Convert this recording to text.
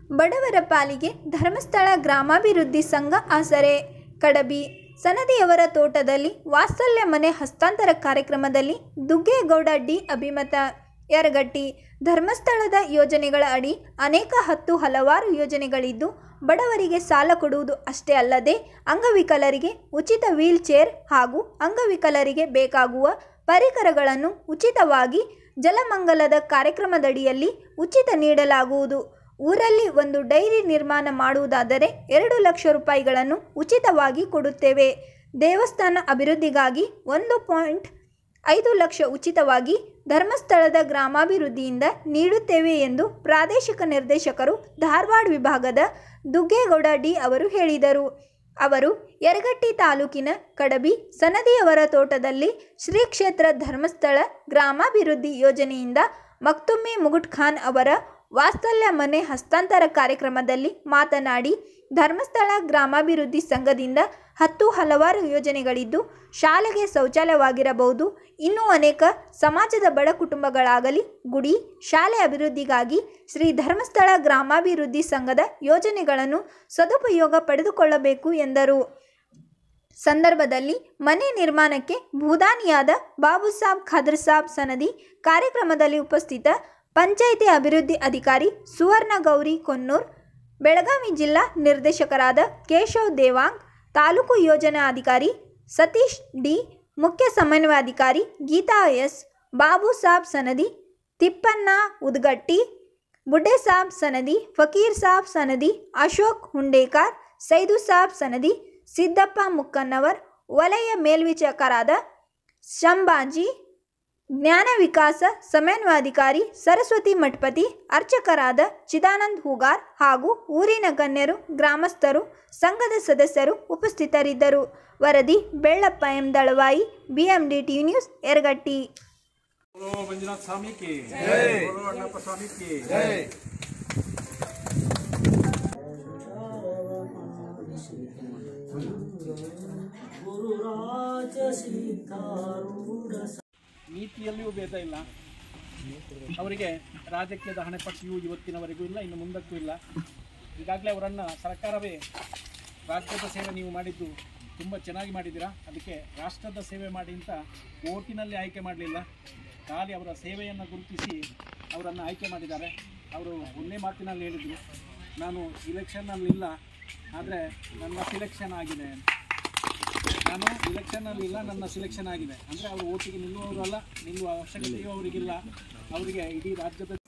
ಬಡವರ ಪಾಲಿಗೆ ಧರ್ಮಸ್ಥಳ ಗ್ರಾಮಾಭಿವೃದ್ಧಿ ಸಂಘ ಆಸರೆ ಕಡಬಿ ಸನದಿಯವರ ತೋಟದಲ್ಲಿ ವಾತ್ಸಲ್ಯ ಮನೆ ಹಸ್ತಾಂತರ ಕಾರ್ಯಕ್ರಮದಲ್ಲಿ ದುಗ್ಗೇಗೌಡ ಡಿ ಅಭಿಮತ ಯರಗಟ್ಟಿ ಧರ್ಮಸ್ಥಳದ ಯೋಜನೆಗಳ ಅಡಿ ಅನೇಕ ಹತ್ತು ಹಲವಾರು ಯೋಜನೆಗಳಿದ್ದು ಬಡವರಿಗೆ ಸಾಲ ಕೊಡುವುದು ಅಷ್ಟೇ ಅಲ್ಲದೆ ಅಂಗವಿಕಲರಿಗೆ ಉಚಿತ ವೀಲ್ ಚೇರ್ ಹಾಗೂ ಅಂಗವಿಕಲರಿಗೆ ಬೇಕಾಗುವ ಪರಿಕರಗಳನ್ನು ಉಚಿತವಾಗಿ ಜಲಮಂಗಲದ ಕಾರ್ಯಕ್ರಮದಡಿಯಲ್ಲಿ ಉಚಿತ ನೀಡಲಾಗುವುದು ಊರಲ್ಲಿ ಒಂದು ಡೈರಿ ನಿರ್ಮಾಣ ಮಾಡುವುದಾದರೆ ಎರಡು ಲಕ್ಷ ರೂಪಾಯಿಗಳನ್ನು ಉಚಿತವಾಗಿ ಕೊಡುತ್ತೇವೆ ದೇವಸ್ಥಾನ ಅಭಿವೃದ್ಧಿಗಾಗಿ ಒಂದು ಪಾಯಿಂಟ್ ಐದು ಲಕ್ಷ ಉಚಿತವಾಗಿ ಧರ್ಮಸ್ಥಳದ ಗ್ರಾಮಾಭಿವೃದ್ಧಿಯಿಂದ ನೀಡುತ್ತೇವೆ ಎಂದು ಪ್ರಾದೇಶಿಕ ನಿರ್ದೇಶಕರು ಧಾರವಾಡ ವಿಭಾಗದ ದುಗ್ಗೇಗೌಡ ಡಿ ಅವರು ಹೇಳಿದರು ಅವರು ಯರಗಟ್ಟಿ ತಾಲೂಕಿನ ಕಡಬಿ ಸನದಿಯವರ ತೋಟದಲ್ಲಿ ಶ್ರೀ ಕ್ಷೇತ್ರ ಧರ್ಮಸ್ಥಳ ಗ್ರಾಮಾಭಿವೃದ್ಧಿ ಯೋಜನೆಯಿಂದ ಮಕ್ತುಮ್ಮಿ ಮುಗುಟ್ ಖಾನ್ ಅವರ ವಾತ್ಸಲ್ಯ ಮನೆ ಹಸ್ತಾಂತರ ಕಾರ್ಯಕ್ರಮದಲ್ಲಿ ಮಾತನಾಡಿ ಧರ್ಮಸ್ಥಳ ಗ್ರಾಮಾಭಿವೃದ್ಧಿ ಸಂಘದಿಂದ ಹತ್ತು ಹಲವಾರು ಯೋಜನೆಗಳಿದ್ದು ಶಾಲೆಗೆ ಶೌಚಾಲಯವಾಗಿರಬಹುದು ಇನ್ನೂ ಅನೇಕ ಸಮಾಜದ ಬಡ ಕುಟುಂಬಗಳಾಗಲಿ ಗುಡಿ ಶಾಲೆ ಅಭಿವೃದ್ಧಿಗಾಗಿ ಶ್ರೀ ಧರ್ಮಸ್ಥಳ ಗ್ರಾಮಾಭಿವೃದ್ಧಿ ಸಂಘದ ಯೋಜನೆಗಳನ್ನು ಸದುಪಯೋಗ ಪಡೆದುಕೊಳ್ಳಬೇಕು ಎಂದರು ಸಂದರ್ಭದಲ್ಲಿ ಮನೆ ನಿರ್ಮಾಣಕ್ಕೆ ಭೂದಾನಿಯಾದ ಬಾಬು ಸಾಬ್ ಖಾದರ್ ಸಾಬ್ ಸನದಿ ಕಾರ್ಯಕ್ರಮದಲ್ಲಿ ಉಪಸ್ಥಿತ ಪಂಚಾಯಿತಿ ಅಭಿವೃದ್ಧಿ ಅಧಿಕಾರಿ ಸುವರ್ಣ ಗೌರಿ ಕೊನ್ನೂರ್ ಬೆಳಗಾವಿ ಜಿಲ್ಲಾ ನಿರ್ದೇಶಕರಾದ ಕೇಶವ್ ದೇವಾಂಗ್ ತಾಲೂಕು ಯೋಜನಾ ಅಧಿಕಾರಿ ಸತೀಶ್ ಡಿ ಮುಖ್ಯ ಸಮನ್ವಯಾಧಿಕಾರಿ ಗೀತಾ ಎಸ್ ಬಾಬು ಸಾಬ್ ಸನದಿ ತಿಪ್ಪಣ್ಣ ಉದ್ಗಟ್ಟಿ ಬುಡ್ಡೆ ಸಾಬ್ ಸನದಿ ಫಕೀರ್ ಸಾಬ್ ಸನದಿ ಅಶೋಕ್ ಹುಂಡೇಕಾರ್ ಸೈದು ಸಾಬ್ ಸನದಿ ಸಿದ್ದಪ್ಪ ಮುಕ್ಕನ್ನವರ್ ವಲಯ ಮೇಲ್ವಿಚಾರಕರಾದ ಶಂಬಾಜಿ ಜ್ಞಾನ ವಿಕಾಸ ಸಮನ್ವಯಾಧಿಕಾರಿ ಸರಸ್ವತಿ ಮಠಪತಿ ಅರ್ಚಕರಾದ ಚಿದಾನಂದ್ ಹೂಗಾರ್ ಹಾಗೂ ಊರಿನ ಗಣ್ಯರು ಗ್ರಾಮಸ್ಥರು ಸಂಘದ ಸದಸ್ಯರು ಉಪಸ್ಥಿತರಿದ್ದರು ವರದಿ Bellappa M Dalavayi BMD T news Yaragatti बोलो मंजुनाथ स्वामी की जय बोलो अण्णप्पा स्वामी की जय ನೀತಿಯಲ್ಲಿಯೂ ಭೇದ ಇಲ್ಲ ಅವರಿಗೆ ರಾಜಕೀಯದ ಹಣೆಪಟ್ಟಿಯೂ ಇವತ್ತಿನವರೆಗೂ ಇಲ್ಲ ಇನ್ನು ಮುಂದಕ್ಕೂ ಇಲ್ಲ ಈಗಾಗಲೇ ಅವರನ್ನು ಸರ್ಕಾರವೇ ರಾಜ್ಯದ ಸೇವೆ ನೀವು ಮಾಡಿದ್ದು ತುಂಬ ಚೆನ್ನಾಗಿ ಮಾಡಿದ್ದೀರಾ ಅದಕ್ಕೆ ರಾಷ್ಟ್ರದ ಸೇವೆ ಮಾಡಿ ಅಂತ ಓಟಿನಲ್ಲಿ ಆಯ್ಕೆ ಮಾಡಲಿಲ್ಲ ಖಾಲಿ ಅವರ ಸೇವೆಯನ್ನು ಗುರುತಿಸಿ ಅವರನ್ನು ಆಯ್ಕೆ ಮಾಡಿದ್ದಾರೆ ಅವರು ಒಂದೇ ಮಾತಿನಲ್ಲಿ ಹೇಳಿದರು ನಾನು ಇಲೆಕ್ಷನ್ನಲ್ಲಿ ಇಲ್ಲ ಆದರೆ ನನ್ನ ಸಿಲೆಕ್ಷನ್ ಆಗಿದೆ ಅಂತ. ನಾನು ಇಲೆಕ್ಷನ್ನಲ್ಲಿ ಇಲ್ಲ ನನ್ನ ಸಿಲೆಕ್ಷನ್ ಆಗಿದೆ ಅಂದರೆ ಅವರು ಓಟಿಗೆ ನಿಲ್ಲುವವರು ಅಲ್ಲ ನಿಲ್ಲುವ ಅವಶ್ಯಕತೆಯೂ ಅವರಿಗಿಲ್ಲ ಅವರಿಗೆ ಇಡೀ ರಾಜ್ಯದ